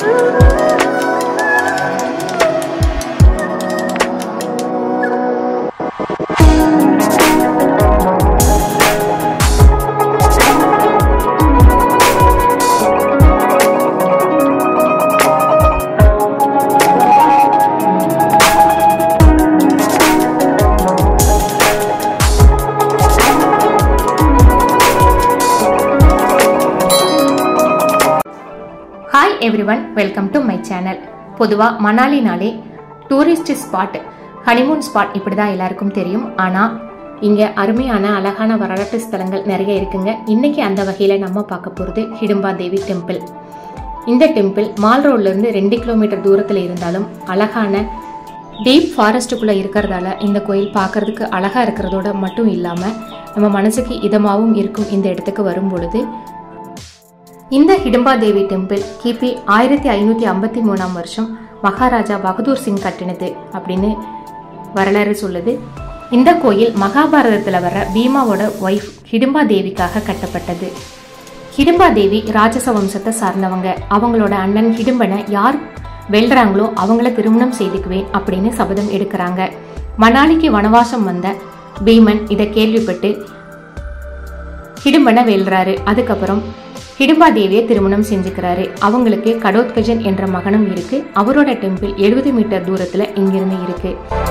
hi everyone welcome to my channel பொதுவாக மணாலினாலே tourist spot honeymoon spot இப்படி தான் எல்லாருக்கும் தெரியும் ஆனால் இங்கே அருமையான அழகான வரலாற்று ஸ்தலங்கள் நிறைய இருக்குங்க இன்னைக்கு அந்த வகையில் நம்ம பார்க்க போகிறது ஹிடும்பா தேவி டெம்பிள் இந்த டெம்பிள் மால் ரோட்லேருந்து ரெண்டு கிலோமீட்டர் தூரத்தில் இருந்தாலும் அழகான டீப் ஃபாரஸ்ட்டுக்குள்ளே இருக்கிறதால இந்த கோயில் பார்க்கறதுக்கு அழகாக இருக்கிறதோட மட்டும் இல்லாமல் நம்ம மனசுக்கு இதமாகவும் இருக்கும் இந்த இடத்துக்கு வரும் பொழுது இந்த ஹிடம்பா தேவி டெம்பிள் கிபி ஆயிரத்தி ஐநூற்றி ஐம்பத்தி மூணாம் வருஷம் மகாராஜா பகதூர் சிங் கட்டினது அப்படின்னு வரலாறு சொல்லுது இந்த கோயில் மகாபாரதத்தில் வர பீமாவோட ஒய்ஃப் ஹிடம்பா தேவிக்காக கட்டப்பட்டது ஹிடம்பா தேவி ராட்சச வம்சத்தை சார்ந்தவங்க அவங்களோட அண்ணன் ஹிடும்பனை யார் வெல்றாங்களோ அவங்கள திருமணம் செய்துக்குவேன் அப்படின்னு சபதம் எடுக்கிறாங்க மணாலிக்கு வனவாசம் வந்த பீமன் இதை கேள்விப்பட்டு ஹிடும்பனை வெல்றாரு அதுக்கப்புறம் ஹிடும்பா தேவியை திருமணம் செஞ்சுக்கிறாரு அவங்களுக்கு கடோத்கஜன் என்ற மகனும் இருக்கு அவரோட டெம்பிள் எழுபது மீட்டர் தூரத்துல இங்கிருந்து இருக்கு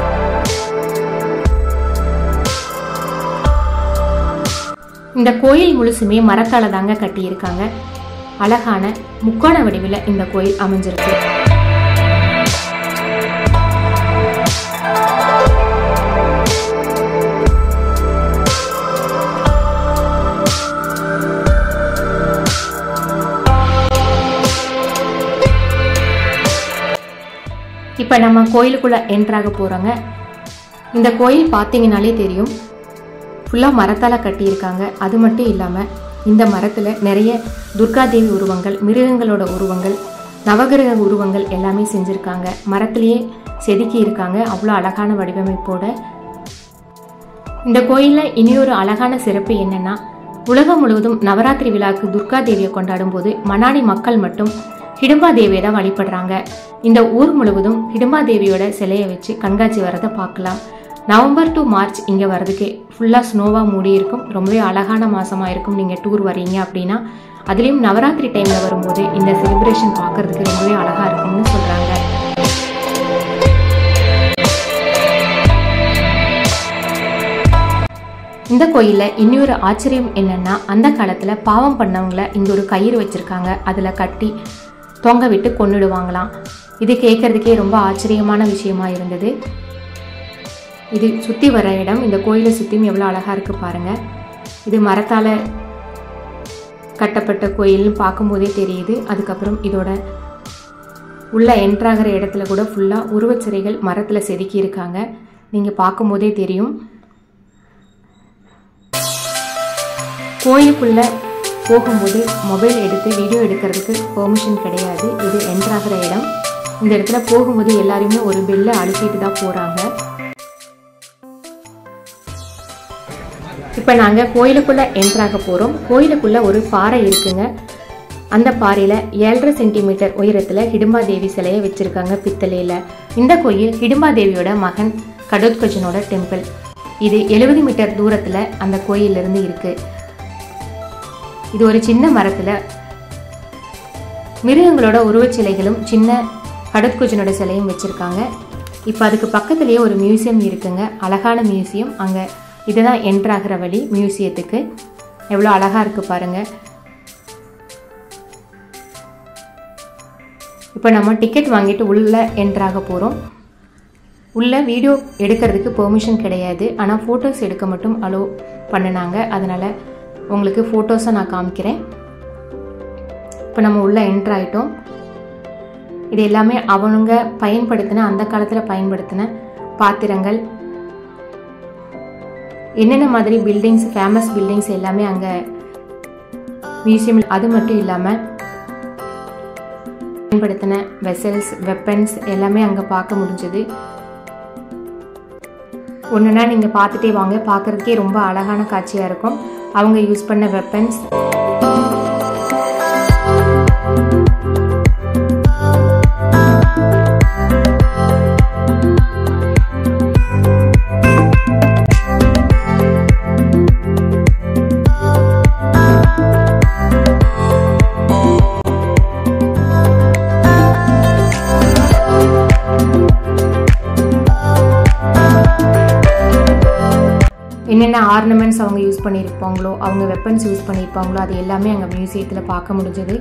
இந்த கோயில் முழுசுமே மரத்தால தாங்க கட்டியிருக்காங்க அழகான முக்கோண வடிவில் இந்த கோயில் அமைஞ்சிருக்கு இப்போ நம்ம கோயிலுக்குள்ள என்ட்ராக போகிறோங்க இந்த கோயில் பார்த்தீங்கனாலே தெரியும் ஃபுல்லாக மரத்தால் கட்டியிருக்காங்க அது மட்டும் இல்லாமல் இந்த மரத்தில் நிறைய துர்காதேவி உருவங்கள் மிருகங்களோட உருவங்கள் நவகிரக உருவங்கள் எல்லாமே செஞ்சுருக்காங்க மரத்திலேயே செதுக்கி இருக்காங்க அவ்வளோ அழகான வடிவமைப்போட இந்த கோயிலில் இனியொரு அழகான சிறப்பு என்னன்னா உலகம் முழுவதும் நவராத்திரி விழாக்கு துர்கா தேவியை கொண்டாடும் போது மணாலி மக்கள் மட்டும் ஹிடும்பா தேவியை தான் வழிபடுறாங்க இந்த ஊர் முழுவதும் ஹிடும்பா தேவியோட சிலையை வச்சு கண்காட்சி வரதை பார்க்கலாம் நவம்பர் டு மார்ச் இங்கே வர்றதுக்கு ஃபுல்லாக ஸ்னோவாக மூடி இருக்கும் ரொம்பவே அழகான மாதமாக இருக்கும் நீங்கள் டூர் வரீங்க அப்படின்னா அதுலேயும் நவராத்திரி டைமில் வரும்போது இந்த செலிப்ரேஷன் பார்க்கறதுக்கு ரொம்பவே அழகாக இருக்கும்னு சொல்கிறாங்க இந்த கோயிலில் இன்னொரு ஆச்சரியம் என்னன்னா அந்த காலத்தில் பாவம் பண்ணவங்கள இங்கே ஒரு கயிறு வச்சுருக்காங்க அதில் கட்டி தொங்க விட்டு கொன்னுடுவாங்களாம் இது கேட்கறதுக்கே ரொம்ப ஆச்சரியமான விஷயமா இருந்தது இது சுற்றி வர இடம் இந்த கோயிலை சுற்றியும் எவ்வளோ அழகாக இருக்குது பாருங்கள் இது மரத்தால் கட்டப்பட்ட கோயில்னு பார்க்கும்போதே தெரியுது அதுக்கப்புறம் இதோட உள்ள என்ட்ராகிற இடத்துல கூட ஃபுல்லாக உருவச்சிறைகள் மரத்தில் செதுக்கி இருக்காங்க நீங்கள் பார்க்கும்போதே தெரியும் கோயிலுக்குள்ளே போகும்போது மொபைல் எடுத்து வீடியோ எடுக்கிறதுக்கு பெர்மிஷன் கிடையாது இது என்ட்ராகிற இடம் இந்த இடத்துல போகும்போது எல்லாருமே ஒரு பெல்லை அழுத்திட்டு தான் போகிறாங்க இப்போ நாங்கள் கோயிலுக்குள்ளே என்ட்ராக போகிறோம் கோயிலுக்குள்ளே ஒரு பாறை இருக்குங்க அந்த பாறையில் ஏழரை சென்டிமீட்டர் உயரத்தில் ஹிடும்பா தேவி சிலையை வச்சுருக்காங்க பித்தளையில் இந்த கோயில் ஹிடும்பா தேவியோட மகன் கடோத்கஜனோட டெம்பிள் இது எழுபது மீட்டர் தூரத்தில் அந்த கோயிலிருந்து இருக்குது இது ஒரு சின்ன மரத்தில் மிருகங்களோட உருவச்சிலைகளும் சின்ன கடற்குஜனோட சிலையும் வச்சுருக்காங்க இப்போ அதுக்கு பக்கத்துலேயே ஒரு மியூசியம் இருக்குங்க அழகான மியூசியம் அங்கே இதுதான் என்ட்ராகிற வழி மியூசியத்துக்கு எவ்வளோ அழகாக இருக்குது பாருங்கள் இப்போ நம்ம டிக்கெட் வாங்கிட்டு உள்ளே என்ட்ராக போகிறோம் உள்ளே வீடியோ எடுக்கிறதுக்கு பெர்மிஷன் கிடையாது ஆனால் ஃபோட்டோஸ் எடுக்க மட்டும் அலோ பண்ணினாங்க அதனால் உங்களுக்கு ஃபோட்டோஸை நான் காமிக்கிறேன் இப்போ நம்ம உள்ளே என்ட்ரு ஆகிட்டோம் இது எல்லாமே அவங்க பயன்படுத்தின அந்த காலத்தில் பயன்படுத்தின பாத்திரங்கள் என்னென்ன மாதிரி பில்டிங்ஸ் ஃபேமஸ் பில்டிங்ஸ் எல்லாமே அங்கே மியூசியம் அது மட்டும் இல்லாமல் பயன்படுத்தின வெசல்ஸ் வெப்பன்ஸ் எல்லாமே அங்கே பார்க்க முடிஞ்சது ஒன்றுனா நீங்கள் பார்த்துட்டே வாங்க பார்க்குறதுக்கே ரொம்ப அழகான காட்சியாக இருக்கும் அவங்க யூஸ் பண்ண வெப்பன்ஸ் என்னென்ன ஆர்னமெண்ட்ஸ் அவங்க யூஸ் பண்ணியிருப்பாங்களோ அவங்க வெப்பன்ஸ் யூஸ் பண்ணியிருப்பாங்களோ அது எல்லாமே அங்கே மியூசியத்தில் பார்க்க முடிஞ்சது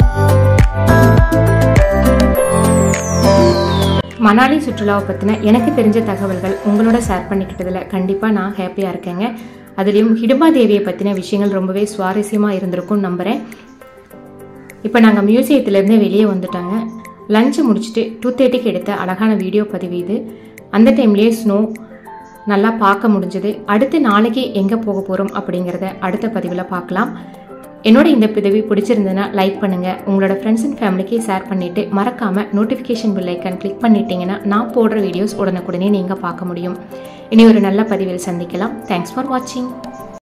மணாலி சுற்றுலாவை பற்றின எனக்கு தெரிஞ்ச தகவல்கள் உங்களோட ஷேர் பண்ணிக்கிட்டதில் கண்டிப்பாக நான் ஹாப்பியாக இருக்கேங்க அதுலேயும் ஹிடும்பா தேவியை பற்றின விஷயங்கள் ரொம்பவே சுவாரஸ்யமாக இருந்திருக்கும் நம்புகிறேன் இப்போ நாங்கள் மியூசியத்துலேருந்து வெளியே வந்துட்டாங்க லஞ்சு முடிச்சுட்டு டூ தேர்ட்டிக்கு எடுத்த அழகான வீடியோ பதிவு இது அந்த டைம்லேயே ஸ்னோ நல்லா பார்க்க முடிஞ்சது அடுத்து நாளைக்கு எங்கே போக போகிறோம் அப்படிங்கிறத அடுத்த பதிவில் பார்க்கலாம் என்னோட இந்த பதிவு பிடிச்சிருந்ததுன்னா லைக் பண்ணுங்கள் உங்களோட ஃப்ரெண்ட்ஸ் அண்ட் ஃபேமிலிக்கு ஷேர் பண்ணிவிட்டு மறக்காமல் நோட்டிஃபிகேஷன் பில் ஐக்கன் கிளிக் பண்ணிட்டீங்கன்னா நான் போடுற வீடியோஸ் உடனுக்குடனே நீங்கள் பார்க்க முடியும் இனி ஒரு நல்ல பதிவில் சந்திக்கலாம் தேங்க்ஸ் ஃபார் வாட்சிங்